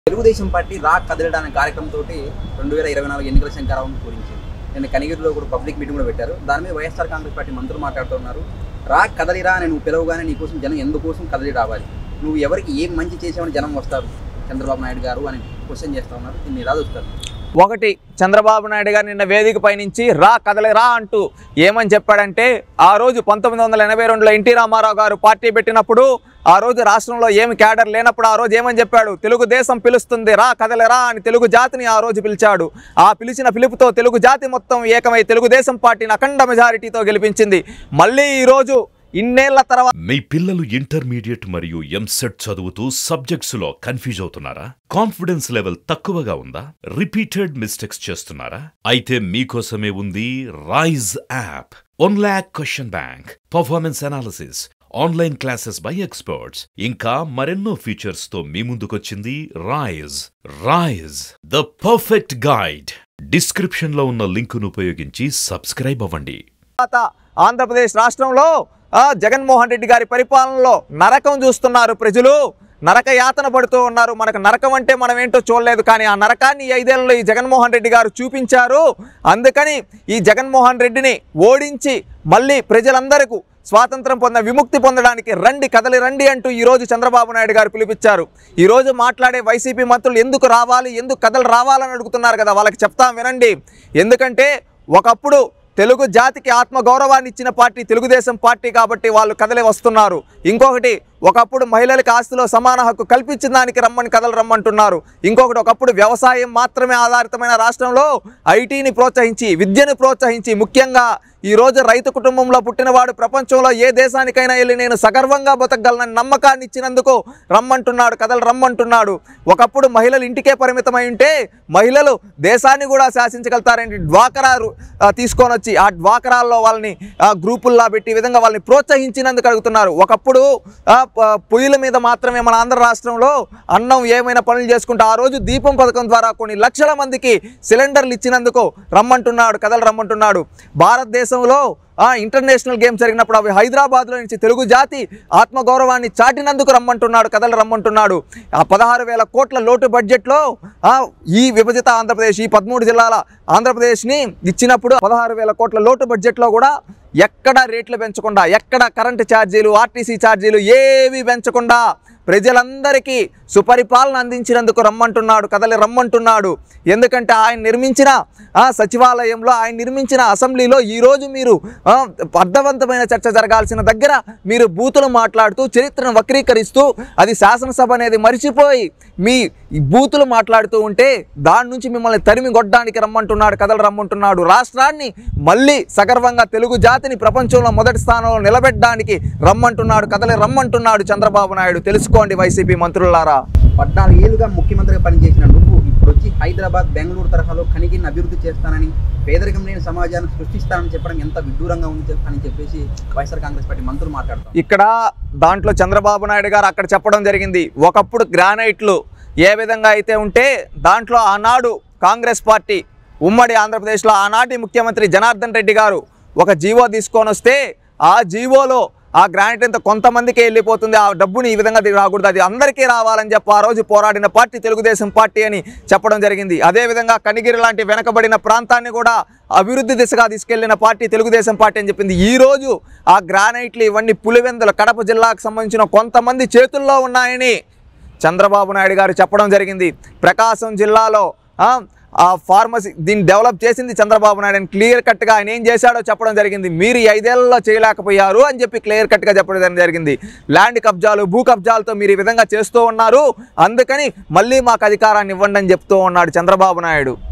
Telugu Desam party రా కదలడానికి కార్యక్రమంతో రెండు వేల ఇరవై నాలుగు ఎన్నికల శంకరావం పూరించింది నేను కనిగిరిలో కూడా పబ్లిక్ మీటింగ్ కూడా పెట్టారు దాని మీద వైఎస్ఆర్ కాంగ్రెస్ పార్టీ మంత్రులు మాట్లాడుతున్నారు రా కదలిరా అని నువ్వు పిలవగానే నీకోసం జనం ఎందుకోసం కదలి రావాలి నువ్వు ఎవరికి ఏం మంచి చేసావని జనం వస్తారు చంద్రబాబు నాయుడు గారు అని క్వశ్చన్ చేస్తా ఉన్నారు దీన్ని ఎలా చూస్తారు ఒకటి చంద్రబాబు నాయుడు గారు నిన్న వేదిక పైనుంచి రా కదలిరా అంటూ ఏమని చెప్పాడంటే ఆ రోజు పంతొమ్మిది వందల ఎనభై రెండులో ఎన్టీ రామారావు గారు పార్టీ పెట్టినప్పుడు ఆ రోజు రాష్ట్రంలో ఏమి క్యాడర్ లేనప్పుడు ఆ రోజు ఏమని చెప్పాడు తెలుగుదేశం పిలుస్తుంది రా కదలిరా అని తెలుగు జాతిని ఆ రోజు పిలిచాడు ఆ పిలిచిన పిలుపుతో తెలుగు జాతి మొత్తం ఏకమై తెలుగుదేశం పార్టీని అఖండ మెజారిటీతో గెలిపించింది మళ్ళీ ఈరోజు ఇన్నేళ్ల తర్వాత మీ పిల్లలు ఇంటర్మీడియట్ మరియు ఎంసెట్ చదువుతూ సబ్జెక్ట్స్ లో కన్ఫ్యూజ్ అవుతున్నారా కాన్ఫిడెన్స్ లెవెల్ తక్కువగా ఉందా రిపీటెడ్ మిస్టేక్స్ చేస్తున్నారా అయితే మీకోసమే ఉంది Rise app one lakh question bank performance analysis online classes by experts ఇంకా మరెన్నో ఫీచర్స్ తో మీ ముందుకొచ్చింది Rise Rise the perfect guide description లో ఉన్న లింకును ఉపయోగించి సబ్స్క్రైబ్ అవ్వండి తర్వాత ఆంధ్రప్రదేశ్ రాష్ట్రంలో ఆ, జగన్మోహన్ రెడ్డి గారి పరిపాలనలో నరకం చూస్తున్నారు ప్రజలు నరక యాతన పడుతూ ఉన్నారు మనకు నరకం అంటే మనం ఏంటో చూడలేదు కానీ ఆ నరకాన్ని ఈ ఐదేళ్లలో ఈ జగన్మోహన్ రెడ్డి గారు చూపించారు అందుకని ఈ జగన్మోహన్ రెడ్డిని ఓడించి మళ్ళీ ప్రజలందరికీ స్వాతంత్రం పొంద విముక్తి పొందడానికి రండి కదలి రండి అంటూ ఈరోజు చంద్రబాబు నాయుడు గారు పిలిపించారు ఈరోజు మాట్లాడే వైసీపీ మంత్రులు ఎందుకు రావాలి ఎందుకు కథలు రావాలని అడుగుతున్నారు కదా వాళ్ళకి చెప్తాం వినండి ఎందుకంటే ఒకప్పుడు తెలుగు జాతికి ఆత్మ గౌరవాన్ని ఇచ్చిన పార్టీ తెలుగుదేశం పార్టీ కాబట్టి వాళ్ళు కదలి వస్తున్నారు ఇంకొకటి ఒకప్పుడు మహిళలకు ఆస్తిలో సమాన హక్కు కల్పించిన దానికి రమ్మని కథలు రమ్మంటున్నారు ఇంకొకటి ఒకప్పుడు వ్యవసాయం మాత్రమే ఆధారితమైన రాష్ట్రంలో ఐటీని ప్రోత్సహించి విద్యను ప్రోత్సహించి ముఖ్యంగా ఈ రోజు రైతు కుటుంబంలో పుట్టినవాడు ప్రపంచంలో ఏ దేశానికైనా వెళ్ళి నేను సగర్వంగా బతకగలనని నమ్మకాన్ని ఇచ్చినందుకు రమ్మంటున్నాడు కథలు రమ్మంటున్నాడు ఒకప్పుడు మహిళలు ఇంటికే పరిమితమై ఉంటే మహిళలు దేశాన్ని కూడా శాసించగలుగుతారండి డ్వాకరా రు- ఆ, తీసుకొని వచ్చి ఆ డ్వాకరాల్లో వాళ్ళని ఆ, గ్రూపుల్లా పెట్టి ఈ విధంగా వాళ్ళని ప్రోత్సహించినందుకు అడుగుతున్నారు ఒకప్పుడు ఆ, ప- పొయ్యిల మీద మాత్రమే మన ఆంధ్ర రాష్ట్రంలో అన్నం ఏమైనా పనులు చేసుకుంటే ఆ రోజు దీపం పథకం ద్వారా కొన్ని లక్షల మందికి సిలిండర్లు ఇచ్చినందుకు రమ్మంటున్నాడు కథలు రమ్మంటున్నాడు భారతదేశంలో ఆ, ఇంటర్నేషనల్ గేమ్స్ జరిగినప్పుడు అవి హైదరాబాద్లో నుంచి తెలుగు జాతి ఆత్మగౌరవాన్ని చాటినందుకు రమ్మంటున్నాడు కథలు రమ్మంటున్నాడు ఆ పదహారు వేల కోట్ల లోటు బడ్జెట్లో ఆ, ఈ విభజిత ఆంధ్రప్రదేశ్ ఈ పదమూడు జిల్లాల ఆంధ్రప్రదేశ్ని ఇచ్చినప్పుడు పదహారు వేల కోట్ల లోటు బడ్జెట్లో కూడా ఎక్కడ రేట్లు పెంచకుండా ఎక్కడ కరెంటు ఛార్జీలు ఆర్టీసీ ఛార్జీలు ఏవి పెంచకుండా ప్రజలందరికీ సుపరిపాలన అందించినందుకు రమ్మంటున్నాడు కదలి రమ్మంటున్నాడు ఎందుకంటే ఆయన నిర్మించిన ఆ సచివాలయంలో ఆయన నిర్మించిన అసెంబ్లీలో ఈరోజు మీరు ఆ, అర్థవంతమైన చర్చ జరగాల్సిన దగ్గర మీరు బూతులు మాట్లాడుతూ చరిత్రను వక్రీకరిస్తూ అది శాసనసభ అనేది మరిచిపోయి మీ ఈ బూతులు మాట్లాడుతూ ఉంటే దాని నుంచి మిమ్మల్ని తరిమి కొట్టడానికి రమ్మంటున్నాడు కథలు రమ్మంటున్నాడు రాష్ట్రాన్ని మళ్ళీ సగర్వంగా తెలుగు జాతిని ప్రపంచంలో మొదటి స్థానంలో నిలబెట్టడానికి రమ్మంటున్నాడు కథలు రమ్మంటున్నాడు చంద్రబాబు నాయుడు తెలుసుకోండి వైసీపీ మంత్రులారా పద్నాలుగు ఏళ్ళుగా ముఖ్యమంత్రిగా పనిచేసిన నువ్వు ఇప్పుడు వచ్చి హైదరాబాద్ బెంగళూరు తరహాలో కనిగిరిని అభివృద్ధి చేస్తానని పేదరికం లేని సమాజాన్ని సృష్టిస్తానని చెప్పడం ఎంత విడ్డూరంగా ఉంది చెప్- అని చెప్పేసి వైఎస్ఆర్ కాంగ్రెస్ పార్టీ మంత్రులు మాట్లాడతాం ఇక్కడ దాంట్లో చంద్రబాబు నాయుడు గారు అక్కడ చెప్పడం జరిగింది ఒకప్పుడు గ్రానైట్లు ఏ విధంగా అయితే ఉంటే దాంట్లో ఆనాడు కాంగ్రెస్ పార్టీ ఉమ్మడి ఆంధ్రప్రదేశ్లో ఆనాటి ముఖ్యమంత్రి జనార్దన్ రెడ్డి గారు ఒక జీవో తీసుకొని వస్తే ఆ జీవోలో ఆ గ్రానైట్ అంతా కొంతమందికే వెళ్ళిపోతుంది ఆ డబ్బుని ఈ విధంగా దిగి రాకూడదు అది అందరికీ రావాలని చెప్పి ఆ రోజు పోరాడిన పార్టీ తెలుగుదేశం పార్టీ అని చెప్పడం జరిగింది అదేవిధంగా కనిగిరి లాంటి వెనకబడిన ప్రాంతాన్ని కూడా అభివృద్ధి దిశగా తీసుకెళ్లిన పార్టీ తెలుగుదేశం పార్టీ అని చెప్పింది ఈ రోజు ఆ గ్రానైట్లు ఇవన్నీ పులివెందుల కడప జిల్లాకు సంబంధించిన కొంతమంది చేతుల్లో ఉన్నాయని చంద్రబాబు నాయుడు గారు చెప్పడం జరిగింది ప్రకాశం జిల్లాలో ఆ, ఆ ఫార్మసీ దీన్ని డెవలప్ చేసింది చంద్రబాబు నాయుడు అని క్లియర్ కట్గా ఆయన ఏం చేశాడో చెప్పడం జరిగింది మీరు ఈ ఐదేళ్లలో చేయలేకపోయారు అని చెప్పి క్లియర్ కట్గా చెప్పడం జరిగింది ల్యాండ్ కబ్జాలు భూ కబ్జాలతో మీరు ఈ విధంగా చేస్తూ ఉన్నారు అందుకని మళ్ళీ మాకు అధికారాన్ని ఇవ్వండి అని చెప్తూ ఉన్నాడు చంద్రబాబు నాయుడు